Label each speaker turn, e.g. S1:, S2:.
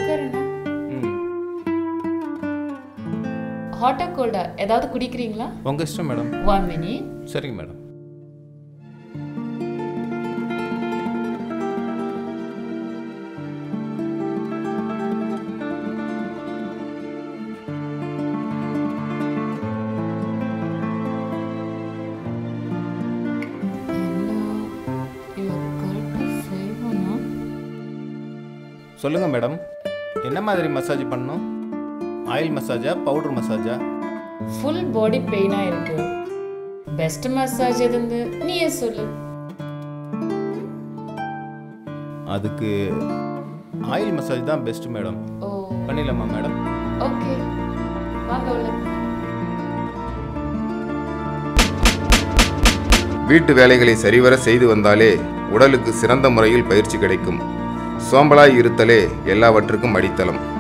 S1: உட்காருங்க
S2: ம்
S1: ஹாட்டா கோல்டா ஏதாவது குடிக்கிறீங்களா
S2: உங்கள் இஷ்டம் மேடம்
S1: ஒன் மினிட்
S2: சரிங்க மேடம் சொல்லுங்கள் மேடம் என்ன மாதிரி மசாஜ் பண்ணணும் ஆயில் மசாஜா பவுடர் மசாஜா
S1: ஃபுல் பாடி பெயினா இருக்கு பெஸ்ட் மசாஜ் எதுந்து நீயே சொல்லு
S2: அதுக்கு ஆயில் மசாஜ் தான் பெஸ்ட் மேடம்
S1: ஓ
S2: பண்ணிடலாமா மேடம்
S1: ஓகே வாங்க உள்ள
S3: வீட்டு வேலைகளை சரிவர செய்து வந்தாலே உடலுக்கு சிறந்த முறையில் பயிற்சி கிடைக்கும் சோம்பலாய் இருத்தலே எல்லாவற்றுக்கும் அடித்தளம்